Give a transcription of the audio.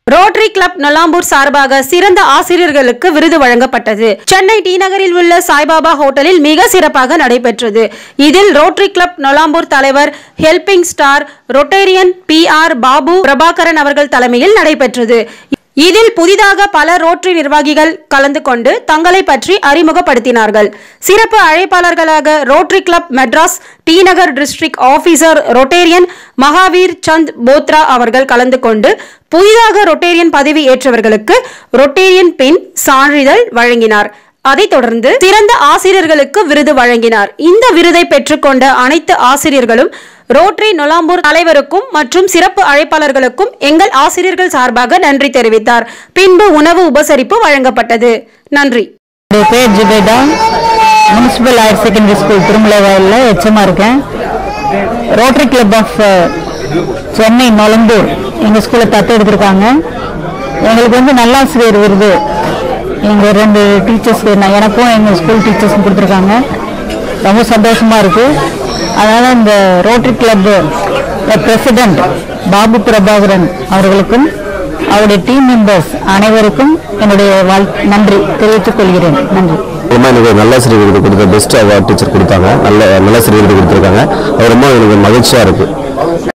rotary club நொலாம்பூர் சார்பாக சிறந்த ஆசிரியர்களுக்கு விருது வழங்கப்பட்டது சென்னை டி நகரில் உள்ள சாய்பாபா ஹோட்டலில் மிக சிறப்பாக நடைபெற்றது இதில் ரோட்டரி கிளப் நொலாம்பூர் தலைவர் helping star rotarian P R Babu Prabhakaran அவர்கள் தலைமையில் நடைபெற்றது இதில் புதிதாக பல ரோட்டரி நிர்வாகிகள் கலந்து கொண்டு தங்களை பற்றி அறிமுகப்படுத்தினார்கள் சிறப்பு அழைப்பாளர்களாக rotary club Madras T Nagar district officer rotarian Mahavir Chand Bothra அவர்கள் கலந்து கொண்டு புதிதாக ரொட்டேரியன் பதவி ஏற்றவர்களுக்கு ரொட்டேரியன் பின் சான்றிதழ் வழங்கினார் அதைத் தொடர்ந்து சிறந்த ஆசிரியர்களுக்கு விருது வழங்கினார் இந்த விருதை பெற்றுக்கொண்ட அனைத்து ஆசிரியர்களும் ரோட்டரி நொலாம்பூர் தலைவருக்கும் மற்றும் சிறப்பு அழைப்பாளர்களுக்கும் எங்கள் ஆசிரியர்கள் சார்பாக நன்றி தெரிவித்தார் பின்பு உணவு உபசரிப்பு வழங்கப்பட்டது நன்றி என்னுடைய பேர் Zubeda municipal higher secondary school Thirumalaivoyal எச்சமா இருக்கேன் rotary club of Chennai Nolambur எங்கள் ஸ்கூலை தத்து எடுத்திருக்காங்க எங்களுக்கு வந்து நல்லாசிரியர் விருது எங்கள் ரெண்டு டீச்சர்ஸ்க்கு நான் எனக்கும் எங்கள் ஸ்கூல் டீச்சர்ஸும் கொடுத்துருக்காங்க ரொம்ப சந்தோஷமாக இருக்குது அதனால் இந்த rotary club president Babu Prabhakaran அவர்களுக்கும் அவருடைய டீம் மெம்பர்ஸ் அனைவருக்கும் என்னுடைய வாழ் நன்றி தெரிவித்துக் கொள்கிறேன் நன்றி ரொம்ப எனக்கு ஒரு நல்லாசிரியர் விருது கொடுத்த பெஸ்ட் அவார்ட் டீச்சர் கொடுத்தாங்க நல்ல நல்லாசிரியர் விருது கொடுத்துருக்காங்க அது ரொம்ப எனக்கு மகிழ்ச்சியாக இருக்குது